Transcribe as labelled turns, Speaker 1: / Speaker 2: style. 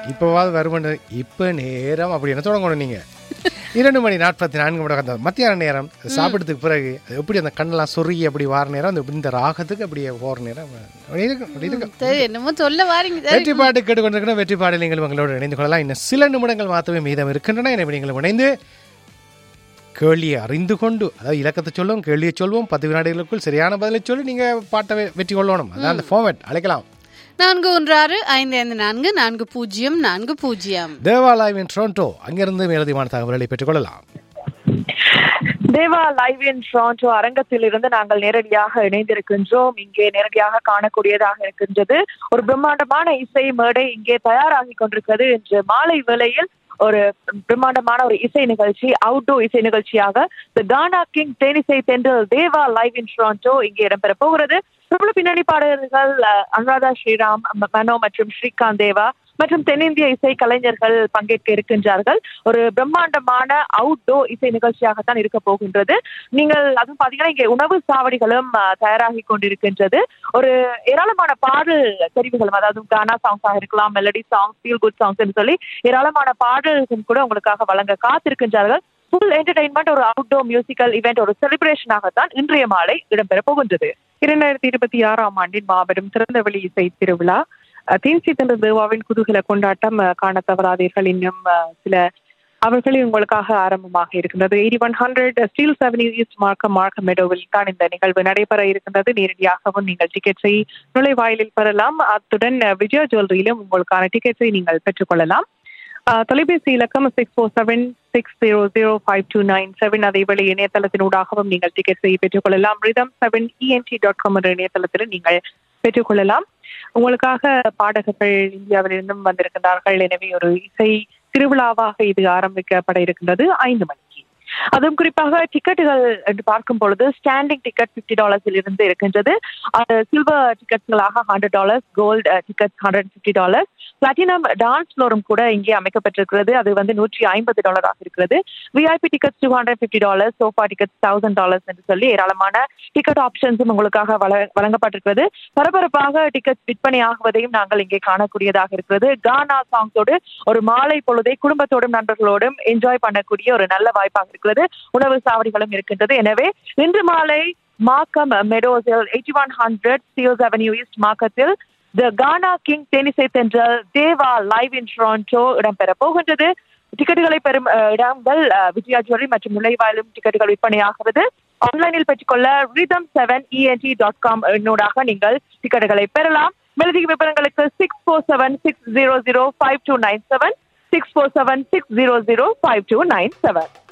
Speaker 1: இப்போவாது வருமன் இப்போ நேரம் அப்படி என்ன தொடங்கணும் நீங்க இரண்டு மணி நாற்பத்தி நான்கு மணி அந்த மத்தியான நேரம் அது சாப்பிட்டதுக்கு பிறகு அது எப்படி அந்த கண்ணெல்லாம் சொருகி அப்படி வார நேரம் அந்த இந்த ராகத்துக்கு அப்படியே போற நேரம் அப்படி இருக்கும் அப்படி இருக்கும்
Speaker 2: சரி என்னமோ சொல்ல வாரீங்க சரி.
Speaker 1: வெற்றி பாட்டு கேட்டுக்கொண்டிருக்கிற வெற்றி பாடல் நீங்கள் உங்களோடு இணைந்து கொள்ளலாம் இன்னும் சில நிமிடங்கள் மாத்திரமே மீதம் இருக்கின்றன எனவே நீங்கள் இணைந்து கேள்வியை அறிந்து கொண்டு அதாவது இலக்கத்தை சொல்லுவோம் கேள்வியை சொல்வோம் பத்து வினாடிகளுக்குள் சரியான பதிலை சொல்லி நீங்க பாட்டை வெ- வெற்றி கொள்ளணும் அதான் அந்த ஃபார்மேட் அழைக்கலாம்
Speaker 2: நான்கு ஒன்று ஆறு ஐந்து ஐந்து நான்கு நான்கு பூஜ்ஜியம் நான்கு பூஜ்ஜியம்
Speaker 1: தேவாலயம் டொரண்டோ அங்கிருந்து மேலதிகமான தகவல்களை பெற்றுக்கொள்ளலாம்
Speaker 3: தேவா லைவ் இன் டொரண்டோ அரங்கத்தில் இருந்து நாங்கள் நேரடியாக இணைந்திருக்கின்றோம் இங்கே நேரடியாக காணக்கூடியதாக இருக்கின்றது ஒரு பிரம்மாண்டமான இசை மேடை இங்கே தயாராகி கொண்டிருக்கிறது இன்று மாலை வேளையில் ஒரு பிரம்மாண்டமான ஒரு இசை நிகழ்ச்சி அவுட்டோர் இசை நிகழ்ச்சியாக தி கானா கிங் தேனிசை தென்றல் தேவா லைவ் இன் டொரண்டோ இங்கே இடம்பெற போகிறது பிரபல பின்னணி பாடகர்கள் அஹ், அனுராதா ஸ்ரீராம் ம- மனோ மற்றும் ஸ்ரீகாந்த் தேவா மற்றும் தென்னிந்திய இசை கலைஞர்கள் பங்கேற்க இருக்கின்றார்கள் ஒரு பிரம்மாண்டமான அவுட்டோர் இசை நிகழ்ச்சியாகத்தான் இருக்க போகின்றது நீங்கள் அதுவும் பாத்தீங்கன்னா இங்கே உணவு சாவடிகளும் அஹ், தயாராகி கொண்டிருக்கின்றது ஒரு ஏராளமான பாடல் தெரிவுகளும் அதாவது கானா சாங்ஸாக இருக்கலாம் melody songs feel good songs சொல்லி ஏராளமான பாடல்கள் கூட உங்களுக்காக வழங்க காத்திருக்கின்றார்கள் ஃபுல் என்டர்டைன்மெண்ட் ஒரு அவுட்டோர் மியூசிக்கல் இவெண்ட் ஒரு செலிப்ரேஷனாகத்தான் இன்றைய மாலை இடம்பெற போகின்றது இரண்டாயிரத்தி இருபத்தி ஆறாம் ஆண்டின் மாபெரும் திறந்தவெளி இசை திருவிழா அஹ், தேன்சி தந்த தேவாவின் குதூகல கொண்டாட்டம் அஹ், காண தவறாதீர்கள் இன்னும் அஹ், சில அவர்களே உங்களுக்காக ஆரம்பமாக இருக்கின்றது eighty one hundred Steeles seven east Markham Markham மெடோவில் தான் இந்த நிகழ்வு நடைபெற இருக்கின்றது நேரடியாகவும் நீங்கள் டிக்கெட்ஸை நுழைவாயிலில் பெறலாம் அத்துடன் அஹ், விஜயா ஜுவல்லரியிலும் உங்களுக்கான டிக்கெட்ஸை நீங்கள் பெற்றுக்கொள்ளலாம் அஹ், தொலைபேசி இலக்கம் six four seven six zero zero five two nine seven அதேவேளை இணையதளத்தினூடாகவும் நீங்கள் டிக்கெட்ஸை பெற்றுக்கொள்ளலாம் rhythm seven ENT dot com என்ற இணையதளத்தில் நீங்கள் பெற்றுக்கொள்ளலாம் உங்களுக்காக பாடகர்கள் இந்தியாவிலிருந்தும் வந்திருக்கிறார்கள் எனவே ஒரு இசை திருவிழாவாக இது ஆரம்பிக்கப்பட இருக்கின்றது ஐந்து மணிக்கு அதுவும் குறிப்பாக டிக்கெட்டுகள் என்று பார்க்கும் பொழுது ஸ்டாண்டிங் டிக்கெட் பிப்டி டாலர்ஸில் இருந்து இருக்கின்றது அது சில்வர் டிக்கெட்களாக hundred dollars gold ticket hundred fifty dollars platinum dance ஃப்ளோரும் கூட இங்கே அமைக்கப்பட்டிருக்கிறது அது வந்து நூற்றி ஐம்பது டாலராக இருக்கிறது VIP tickets two hundred fifty dollars sofa tickets thousand dollars என்று சொல்லி ஏராளமான டிக்கெட் ஆப்ஷன்ஸும் உங்களுக்காக வழ- வழங்கப்பட்டிருக்கிறது பரபரப்பாக டிக்கெட் விற்பனை ஆகுவதையும் நாங்கள் இங்கே காணக்கூடியதாக இருக்கிறது கானா சாங்ஸோடு ஒரு மாலை பொழுதை குடும்பத்தோடும் நண்பர்களோடும் என்ஜாய் பண்ணக்கூடிய ஒரு நல்ல வாய்ப்பாக இருக்கிறது உணவு சாவடிகளும் இருக்கின்றது எனவே இன்று மாலை மார்க்கம் மெடோஸில் எயிட்டி ஒன் ஹண்ட்ரட் சியோஸ் அவென்யூ ஈஸ்ட் மார்க்கத்தில் த கானா கிங் டெனிசை தென்றல் தேவா லைவ் இன் டொரண்டோ இடம்பெற போகின்றது டிக்கெட்டுகளை பெறும் அஹ், இடங்கள் அஹ், விஜயா ஜுவல்லரி மற்றும் நுழைவாயிலும் டிக்கெட்டுகள் விற்பனையாகிறது ஆன்லைனில் பெற்றுக்கொள்ள rhythm seven ENT dot com என்னோடாக நீங்கள் டிக்கெட்டுகளை பெறலாம் மேலதிக விவரங்களுக்கு six four seven six zero zero five two nine seven six four seven six zero zero five two nine seven